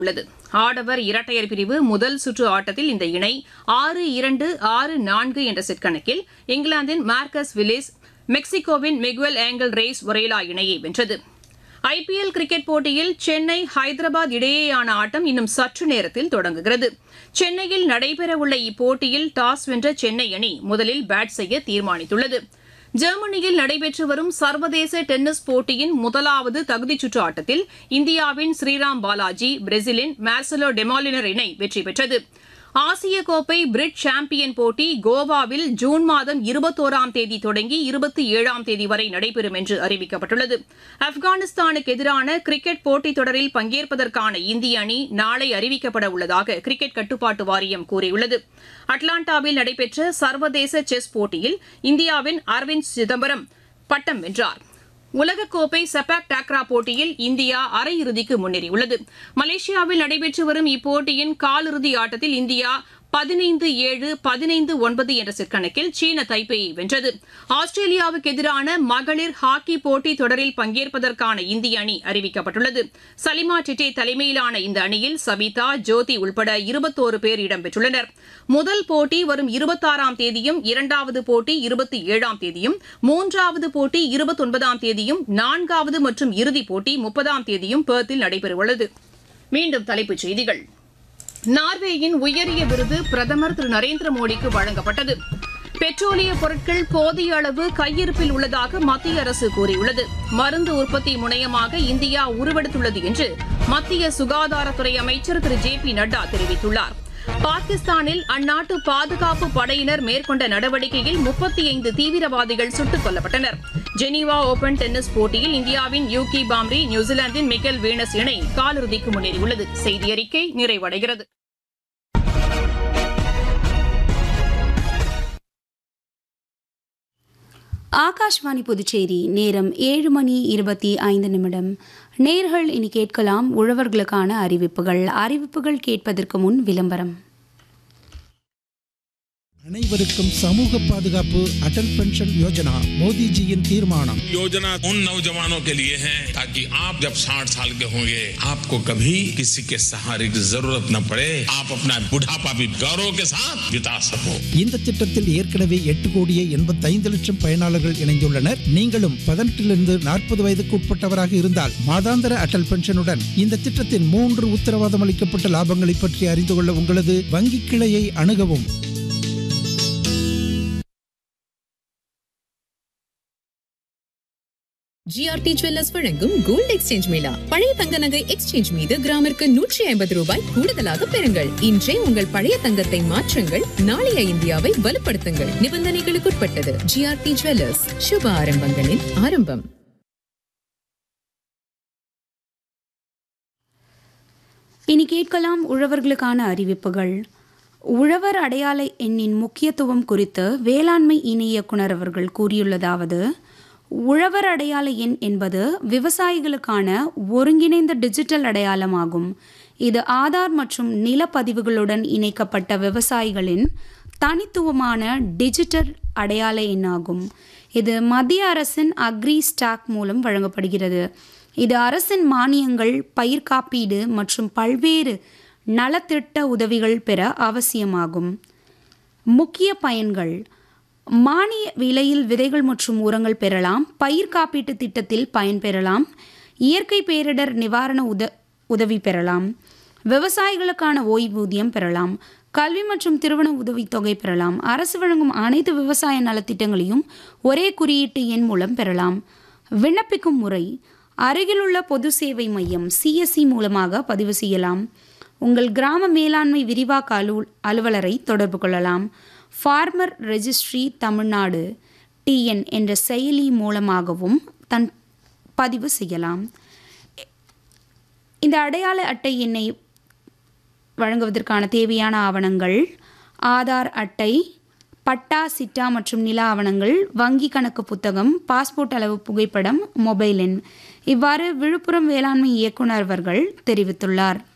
உள்ளது ஆடவர் இரட்டையர் பிரிவு முதல் சுற்று ஆட்டத்தில் இந்த இணை ஆறு இரண்டு ஆறு நான்கு என்ற செட் கணக்கில் இங்கிலாந்தின் மார்க்கஸ் வில்லிஸ் மெக்சிகோவின் மிகுவல் ஏங்கல் ரேஸ் ஒரேலா இணையை வென்றது ஐபிஎல் கிரிக்கெட் போட்டியில் சென்னை ஹைதராபாத் இடையேயான ஆட்டம் இன்னும் சற்று நேரத்தில் தொடங்குகிறது சென்னையில் நடைபெறவுள்ள இப்போட்டியில் டாஸ் வென்ற சென்னை அணி முதலில் பேட் செய்ய தீர்மானித்துள்ளது ஜெர்மனியில் நடைபெற்று வரும் சர்வதேச டென்னிஸ் போட்டியின் முதலாவது தகுதிச் சுற்று ஆட்டத்தில் இந்தியாவின் ஸ்ரீராம் பாலாஜி பிரேசிலின் மார்சலோ டெமாலினர் இணை வெற்றி பெற்றது ஆசிய கோப்பை பிரிட் சாம்பியன் போட்டி கோவாவில் ஜூன் மாதம் இருபத்தோராம் தேதி தொடங்கி இருபத்தி ஏழாம் தேதி வரை நடைபெறும் என்று அறிவிக்கப்பட்டுள்ளது ஆப்கானிஸ்தானுக்கு எதிரான கிரிக்கெட் போட்டித் தொடரில் பங்கேற்பதற்கான இந்திய அணி நாளை அறிவிக்கப்பட உள்ளதாக கிரிக்கெட் கட்டுப்பாட்டு வாரியம் கூறியுள்ளது அட்லாண்டாவில் நடைபெற்ற சர்வதேச செஸ் போட்டியில் இந்தியாவின் அரவிந்த் சிதம்பரம் பட்டம் வென்றார் உலகக்கோப்பை செபாக் டாக்ரா போட்டியில் இந்தியா அரையிறுதிக்கு முன்னேறியுள்ளது மலேசியாவில் நடைபெற்று வரும் இப்போட்டியின் காலிறுதி ஆட்டத்தில் இந்தியா பதினைந்து ஏழு பதினைந்து ஒன்பது என்ற செட் கணக்கில் சீன தைப்பேயை வென்றது ஆஸ்திரேலியாவுக்கு எதிரான மகளிர் ஹாக்கி போட்டி தொடரில் பங்கேற்பதற்கான இந்திய அணி அறிவிக்கப்பட்டுள்ளது சலிமா டிட்டே தலைமையிலான இந்த அணியில் சபிதா ஜோதி உள்பட இருபத்தோரு பேர் இடம்பெற்றுள்ளனர் முதல் போட்டி வரும் இருபத்தாறாம் தேதியும் இரண்டாவது போட்டி இருபத்தி ஏழாம் தேதியும் மூன்றாவது போட்டி இருபத்தொன்பதாம் தேதியும் நான்காவது மற்றும் இறுதிப் போட்டி முப்பதாம் தேதியும் பெர்த்தில் நடைபெறவுள்ளது மீண்டும் தலைப்புச் செய்திகள் நார்வேயின் உயரிய விருது பிரதமர் திரு நரேந்திர மோடிக்கு வழங்கப்பட்டது பெட்ரோலிய பொருட்கள் போதிய அளவு கையிருப்பில் உள்ளதாக மத்திய அரசு கூறியுள்ளது மருந்து உற்பத்தி முனையமாக இந்தியா உருவெடுத்துள்ளது என்று மத்திய சுகாதாரத்துறை அமைச்சர் திரு ஜே பி நட்டா தெரிவித்துள்ளார் பாகிஸ்தானில் அந்நாட்டு பாதுகாப்பு படையினர் மேற்கொண்ட நடவடிக்கையில் முப்பத்தி ஐந்து தீவிரவாதிகள் சுட்டுக் கொல்லப்பட்டனர் ஜெனீவா ஓபன் டென்னிஸ் போட்டியில் இந்தியாவின் யூகி பாம்ரி நியூசிலாந்தின் மிக்கல் வீனஸ் இணை காலிறுதிக்கு முன்னேறியுள்ளது செய்தி அறிக்கை நிறைவடைகிறது ஆகாஷ்வாணி புதுச்சேரி நேரம் ஏழு மணி இருபத்தி ஐந்து நிமிடம் நேர்கள் இனி கேட்கலாம் உழவர்களுக்கான அறிவிப்புகள் அறிவிப்புகள் கேட்பதற்கு முன் விளம்பரம் அனைவருக்கும் சமூக பாதுகாப்பு அடல் பென்ஷன் யோஜனா மோடிஜியின் தீர்மானம் योजना उन नौजवानों के लिए है ताकि आप जब 60 साल के होंगे आपको कभी किसी के सहारे की जरूरत न पड़े आप अपना बुढ़ापा भी गौरव के साथ बिता सको இந்த திட்டத்தில் ஏற்கனவே எட்டு கோடியே எண்பத்தைந்து லட்சம் பயனாளர்கள் இணைந்துள்ளனர் நீங்களும் பதினெட்டிலிருந்து நாற்பது வயதுக்கு உட்பட்டவராக இருந்தால் மாதாந்திர அடல் பென்ஷனுடன் இந்த திட்டத்தின் மூன்று உத்தரவாதம் அளிக்கப்பட்ட லாபங்களை பற்றி அறிந்து கொள்ள உங்களது வங்கி கிளையை அணுகவும் ஜிஆர்டி ஜுவல்லர்ஸ் வழங்கும் கோல்ட் எக்ஸ்சேஞ்ச் மேளா பழைய தங்க நகை எக்ஸ்சேஞ்ச் மீது கிராமிற்கு நூற்றி ஐம்பது ரூபாய் கூடுதலாக பெறுங்கள் இன்றே உங்கள் பழைய தங்கத்தை மாற்றுங்கள் நாளைய இந்தியாவை வலுப்படுத்துங்கள் நிபந்தனைகளுக்குட்பட்டது ஜிஆர்டி ஜுவல்லர்ஸ் சுப ஆரம்பங்களின் ஆரம்பம் இனி கேட்கலாம் உழவர்களுக்கான அறிவிப்புகள் உழவர் அடையாள எண்ணின் முக்கியத்துவம் குறித்து வேளாண்மை இணை இயக்குனர் அவர்கள் கூறியுள்ளதாவது உழவர் அடையாள எண் என்பது விவசாயிகளுக்கான ஒருங்கிணைந்த டிஜிட்டல் அடையாளமாகும் இது ஆதார் மற்றும் நிலப்பதிவுகளுடன் இணைக்கப்பட்ட விவசாயிகளின் தனித்துவமான டிஜிட்டல் அடையாள எண்ணாகும் இது மத்திய அரசின் அக்ரி ஸ்டாக் மூலம் வழங்கப்படுகிறது இது அரசின் மானியங்கள் பயிர் காப்பீடு மற்றும் பல்வேறு நலத்திட்ட உதவிகள் பெற அவசியமாகும் முக்கிய பயன்கள் மானிய விலையில் விதைகள் மற்றும் உரங்கள் பெறலாம் பயிர் காப்பீட்டு திட்டத்தில் பயன்பெறலாம் இயற்கை பேரிடர் நிவாரண உத உதவி பெறலாம் விவசாயிகளுக்கான ஓய்வூதியம் பெறலாம் கல்வி மற்றும் திருமண உதவித்தொகை பெறலாம் அரசு வழங்கும் அனைத்து விவசாய நலத்திட்டங்களையும் ஒரே குறியீட்டு எண் மூலம் பெறலாம் விண்ணப்பிக்கும் முறை அருகிலுள்ள பொது சேவை மையம் சிஎஸ்சி மூலமாக பதிவு செய்யலாம் உங்கள் கிராம மேலாண்மை விரிவாக்க அலு அலுவலரை தொடர்பு கொள்ளலாம் ஃபார்மர் ரெஜிஸ்ட்ரி தமிழ்நாடு டிஎன் என்ற செயலி மூலமாகவும் தன் பதிவு செய்யலாம் இந்த அடையாள அட்டை எண்ணை வழங்குவதற்கான தேவையான ஆவணங்கள் ஆதார் அட்டை பட்டா சிட்டா மற்றும் நில ஆவணங்கள் வங்கி கணக்கு புத்தகம் பாஸ்போர்ட் அளவு புகைப்படம் மொபைல் எண் இவ்வாறு விழுப்புரம் வேளாண்மை இயக்குனர் அவர்கள் தெரிவித்துள்ளார்